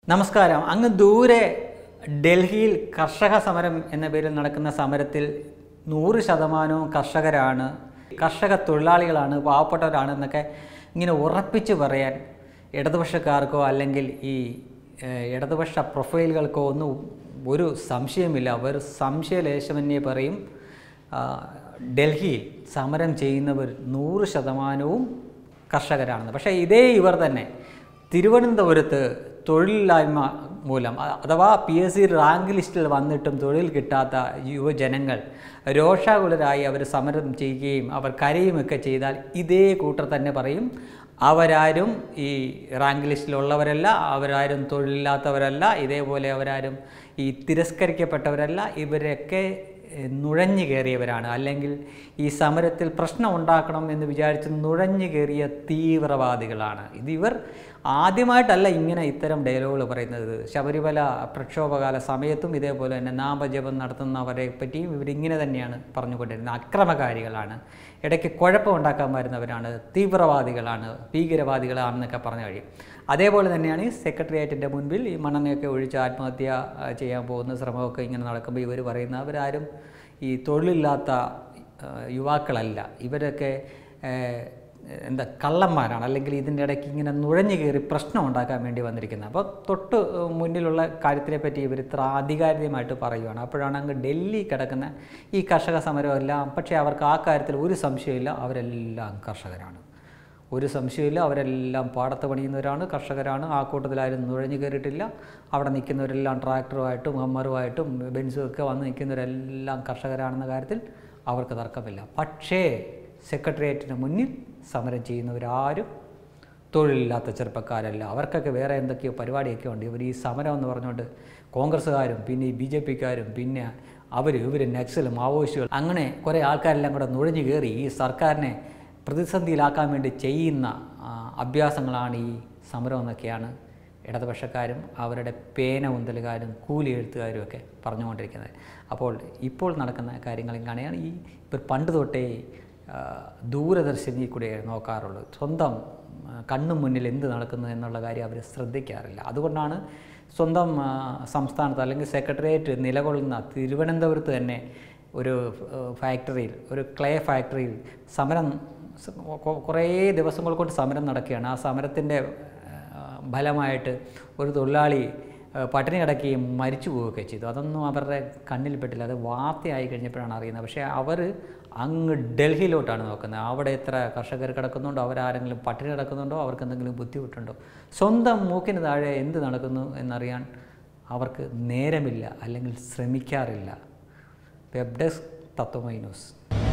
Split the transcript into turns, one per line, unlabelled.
നമസ്കാരം അങ്ങ് ദൂരെ ഡൽഹിയിൽ കർഷക സമരം എന്ന പേരിൽ നടക്കുന്ന സമരത്തിൽ നൂറ് ശതമാനവും കർഷകരാണ് കർഷക തൊഴിലാളികളാണ് പാവപ്പെട്ടവരാണ് എന്നൊക്കെ ഇങ്ങനെ ഉറപ്പിച്ച് പറയാൻ ഇടതുപക്ഷക്കാർക്കോ അല്ലെങ്കിൽ ഈ ഏഹ്, ഇടതുപക്ഷ പ്രൊഫൈലുകൾക്കോ ഒന്നും ഒരു സംശയമില്ല അവർ സംശയലേശമന്യേ പറയും ആ, ഡൽഹിയിൽ സമരം ചെയ്യുന്നവർ നൂറ് ശതമാനവും കർഷകരാണെന്ന് പക്ഷേ ഇതേ ഇവർ തന്നെ തിരുവനന്തപുരത്ത് തൊഴിലില്ലായ്മ മൂലം അ- അഥവാ പി എസ് സി റാങ്ക് ലിസ്റ്റിൽ വന്നിട്ടും തൊഴിൽ കിട്ടാത്ത യുവജനങ്ങൾ രോഷാകുലരായി അവർ സമരം ചെയ്യുകയും അവർ കരയുമൊക്കെ ചെയ്താൽ ഇതേ കൂട്ടർ തന്നെ പറയും അവരാരും ഈ റാങ്ക് ലിസ്റ്റിലുള്ളവരല്ല അവരാരും തൊഴിലില്ലാത്തവരല്ല ഇതേപോലെ അവരാരും ഈ തിരസ്കരിക്കപ്പെട്ടവരല്ല ഇവരൊക്കെ ഏഹ്, നുഴഞ്ഞു കയറിയവരാണ് അല്ലെങ്കിൽ ഈ സമരത്തിൽ പ്രശ്നം ഉണ്ടാക്കണം എന്ന് വിചാരിച്ച് നുഴഞ്ഞു കയറിയ തീവ്രവാദികളാണ് ഇത് ഇവർ ആദ്യമായിട്ടല്ല ഇങ്ങനെ ഇത്തരം ഡയലോഗുകൾ പറയുന്നത് ശബരിമല പ്രക്ഷോഭകാല സമയത്തും ഇതേപോലെ തന്നെ നാമജപം നടത്തുന്നവരെ പറ്റിയും ഇവരിങ്ങനെ തന്നെയാണ് പറഞ്ഞുകൊണ്ടിരുന്നത് അക്രമകാരികളാണ് ഇടയ്ക്ക് കുഴപ്പമുണ്ടാക്കാൻ വരുന്നവരാണ് തീവ്രവാദികളാണ് ഭീകരവാദികളാണെന്നൊക്കെ പറഞ്ഞു കഴിയും അതേപോലെ തന്നെയാണ് ഈ സെക്രട്ടേറിയറ്റിൻ്റെ മുൻപിൽ ഈ മണ്ണെണ്ണയൊക്കെ ഒഴിച്ച് ആത്മഹത്യ ആ, ചെയ്യാൻ പോകുന്ന ശ്രമമൊക്കെ ഇങ്ങനെ നടക്കുമ്പോൾ ഇവർ പറയുന്ന അവരാരും ഈ തൊഴിലില്ലാത്ത ആ, യുവാക്കളല്ല ഇവരൊക്കെ ഏ, എന്താ കള്ളന്മാരാണ് അല്ലെങ്കിൽ ഇതിൻ്റെ ഇടയ്ക്ക് ഇങ്ങനെ നുഴഞ്ഞു കയറി പ്രശ്നം ഉണ്ടാക്കാൻ വേണ്ടി വന്നിരിക്കുന്നത് അപ്പോൾ തൊട്ട് മുന്നിലുള്ള കാര്യത്തിനെ പറ്റി ഇവർ ഇത്ര ആധികാരികമായിട്ട് പറയുകയാണ് അപ്പോഴാണ് അങ്ങ് ഡൽഹി കിടക്കുന്ന ഈ കർഷക സമരമെല്ലാം പക്ഷേ അവർക്ക് ആ കാര്യത്തിൽ ഒരു സംശയമില്ല അവരെല്ലാം കർഷകരാണ് ഒരു സംശയമില്ല അവരെല്ലാം പാടത്ത് പണിയുന്നവരാണ് കർഷകരാണ് ആ കൂട്ടത്തിലാരും നുഴഞ്ഞു കയറിയിട്ടില്ല അവിടെ നിൽക്കുന്നവരെല്ലാം ട്രാക്ടറുമായിട്ടും ഹമ്മറുമായിട്ടും ബെൻസും ഒക്കെ വന്ന് നിൽക്കുന്നവരെല്ലാം കർഷകരാണെന്ന കാര്യത്തിൽ അവർക്ക് തർക്കമില്ല പക്ഷേ സെക്രട്ടേറിയറ്റിന് മുന്നിൽ സമരം ചെയ്യുന്നവരാരും തൊഴിലില്ലാത്ത ചെറുപ്പക്കാരല്ല അവർക്കൊക്കെ വേറെ എന്തൊക്കെയോ പരിപാടിയൊക്കെ ഉണ്ട് ഇവർ ഈ സമരം എന്ന് പറഞ്ഞുകൊണ്ട് കോൺഗ്രസ്സുകാരും പിന്നെ ഈ ബി ജെ പിക്കാരും പിന്നെ അവർ ഇവർ നക്സൽ മാവോയിസ്റ്റുകൾ അങ്ങനെ കുറേ ആൾക്കാരെല്ലാം കൂടെ നുഴഞ്ഞു കയറി ഈ സർക്കാരിനെ പ്രതിസന്ധിയിലാക്കാൻ വേണ്ടി ചെയ്യുന്ന ആ, അഭ്യാസങ്ങളാണ് ഈ സമരം എന്നൊക്കെയാണ് ഇടതുപക്ഷക്കാരും അവരുടെ പേന ഉന്തലുകാരും കൂലി എഴുത്തുകാരും ഒക്കെ പറഞ്ഞുകൊണ്ടിരിക്കുന്നത് അപ്പോൾ ഇപ്പോൾ നടക്കുന്ന കാര്യങ്ങളും കാണുകയാണ് ഈ ഇപ്പം പണ്ട് തൊട്ടേ ആ, ദൂരദർശനിൽ കൂടെ നോക്കാറുള്ളൂ സ്വന്തം ആ, കണ്ണും മുന്നിൽ എന്ത് നടക്കുന്നു എന്നുള്ള കാര്യം അവർ ശ്രദ്ധിക്കാറില്ല അതുകൊണ്ടാണ് സ്വന്തം ആ, സംസ്ഥാനത്ത് അല്ലെങ്കിൽ സെക്രട്ടേറിയറ്റ് നിലകൊള്ളുന്ന തിരുവനന്തപുരത്ത് തന്നെ ഒരു ആ, ഫാക്ടറിയിൽ ഒരു ക്ലേ ഫാക്ടറിയിൽ സമരം സ- കൊ- കുറേ ദിവസങ്ങൾ കൊണ്ട് സമരം നടക്കുകയാണ് ആ സമരത്തിൻ്റെ ആ, ഫലമായിട്ട് ഒരു തൊഴിലാളി ആ, പട്ടിണി കിടക്കുകയും മരിച്ചു പോവുകയൊക്കെ ചെയ്തു അതൊന്നും അവരുടെ കണ്ണിൽപ്പെട്ടില്ല അത് വാർത്തയായി കഴിഞ്ഞപ്പോഴാണ് അറിയുന്നത് പക്ഷേ അവർ അങ്ങ് ഡൽഹിയിലോട്ടാണ് നോക്കുന്നത് അവിടെ എത്ര കർഷകർ കിടക്കുന്നുണ്ടോ അവരാരെങ്കിലും പട്ടിണി കിടക്കുന്നുണ്ടോ അവർക്ക് എന്തെങ്കിലും ബുദ്ധിമുട്ടുണ്ടോ സ്വന്തം മൂക്കിന് താഴെ എന്ത് നടക്കുന്നു എന്നറിയാൻ അവർക്ക് നേരമില്ല അല്ലെങ്കിൽ ശ്രമിക്കാറില്ല വെബ് ഡെസ്ക് തത്വമൈ ന്യൂസ്